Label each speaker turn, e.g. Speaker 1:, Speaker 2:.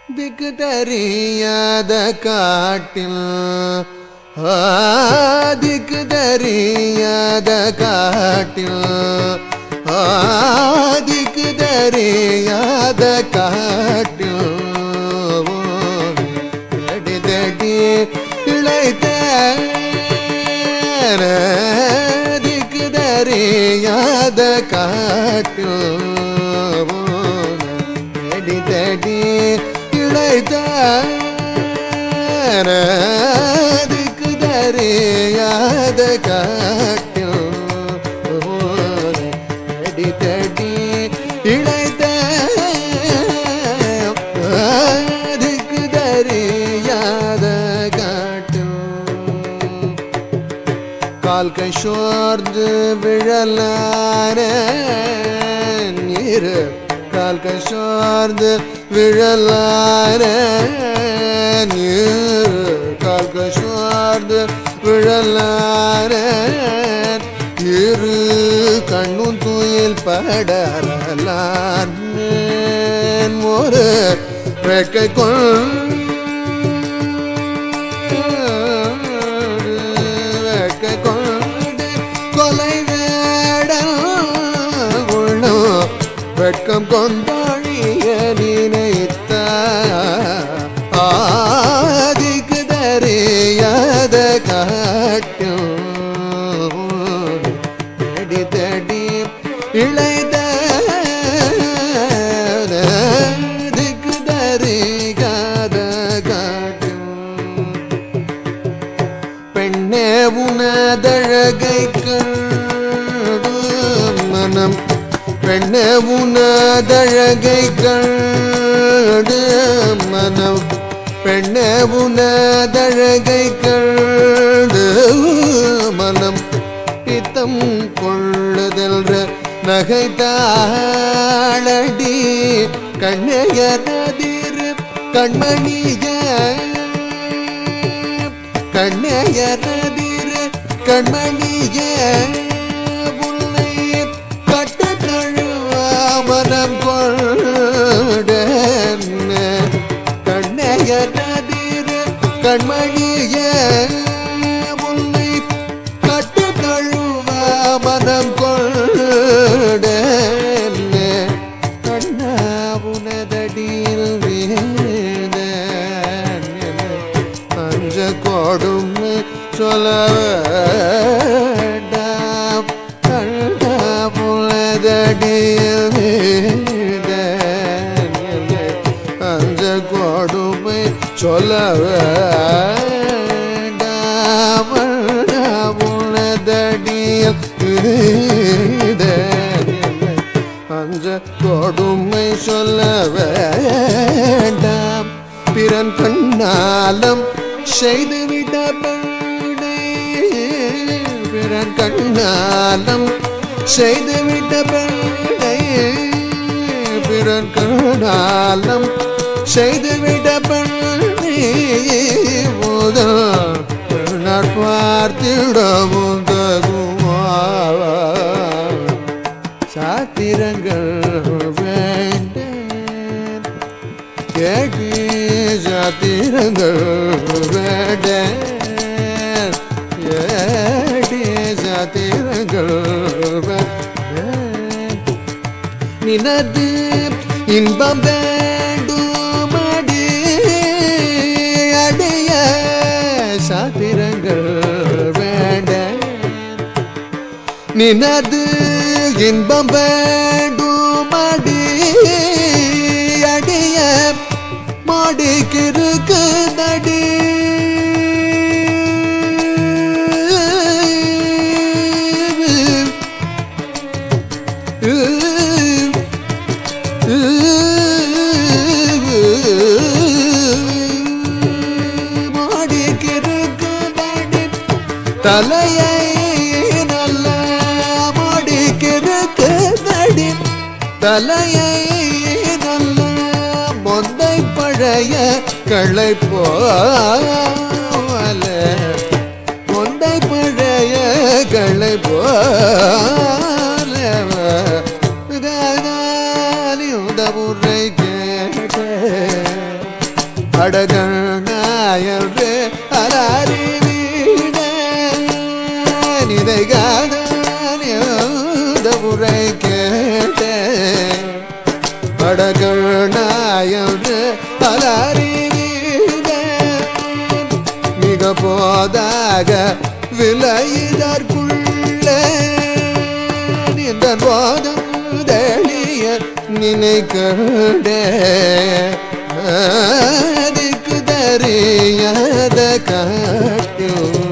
Speaker 1: திக்கு தெரியாத காட்டில் ஆ, திக்கு தெரியாத காட்டில் ஆ, திக்கு தெரியாத காட்டில் தேடி தேடி இழைத்த திக்கு தெரியாத காட்டில் தேடி தேடி இழைத்த திக்கு தெரியாத காட்டில் தேடி தேடி இழைத்த திக்கு தெரியாத காட்டில் கால்கை சோர்ந்து விழலான நீர் கால்கை சோர்ந்து விழலான நீர் கால்கை சோர்ந்து விழலான இரு கண்ணும் தூயில் படலான் ஒரு வேட்கை கொண்டு கொண்டு கொலை வேடல் உள்ளம் வெட்கம் கொண்டாழிய நினைத்த ஆதிக்கு தெரியாத காட்டும் தேடி தேடி இழைத திக்கு தெரியாத காட்டும் பெண்ணே உனதழகை கண்டு மனம் பெண்ணே உனதழகை கண்டு மனம் பெண்ணே உனதழகை கண்டு மனம் பித்தம் கொள்ளுதல்ற நகைத்தாளடி கண்ணையனதிரு கண்மணிய கண்ணையனதிரு கண்மணிய உன்னை கட்ட மனம் கொண்ட கண்ணையனதிரு கண்மணிய உன்னை கட்ட மனம் கொண்ட கண்ணா உனதடியில் வேத அஞ்ச கொடுமை சொல்ல வேண்டாம் கண்ணா உனதடியில் வேத அஞ்ச கொடுமை சொல்ல வேண்டாம் உனதடியில் வேத அஞ்ச கொடுமை சொல்ல வேண்டாம் பிறன் கண்ணாலம் செய்துவிட்ட பெண்ணை பிறன் கண்ணாலம் செய்துவிட்ட பெண்ணை பிறன் கண்ணாலம் செய்துவிட்ட பெண்ணை முதல் நட்பார்த்திடமும் தகுமா சாத்திரங்கள் வேண்டேன் கேட்டி சாத்திரங்கள் வேண்டேன் கேட்டி சாத்திரங்கள் வேண்டேன் நினது இன்பம் வேண்டுமடி அடைய சாத்திரங்கள் வேண்டேன் நினது இன்பம் வேண்டுமடி அடிய மாடிக்கிருக்கு நடி மாடிக்கிருக்கு நடி தலையை நல்ல முடிக்கிருக்கு நடி தலையை நல்ல மொந்தை பழைய களை போல மொந்தை பழைய களை போல உதவுரை கேட்ட படகண்ணாயன்று அலாரிவிட நிதைகாத முறை கேட்டேன் படகண்ணாயன்று அலாரிவிட மிக போதாக விலையிதற்குள்ள இந்த போதம் தெளிய நினைக்கடே அதுக்கு தெரியாத காட்டில்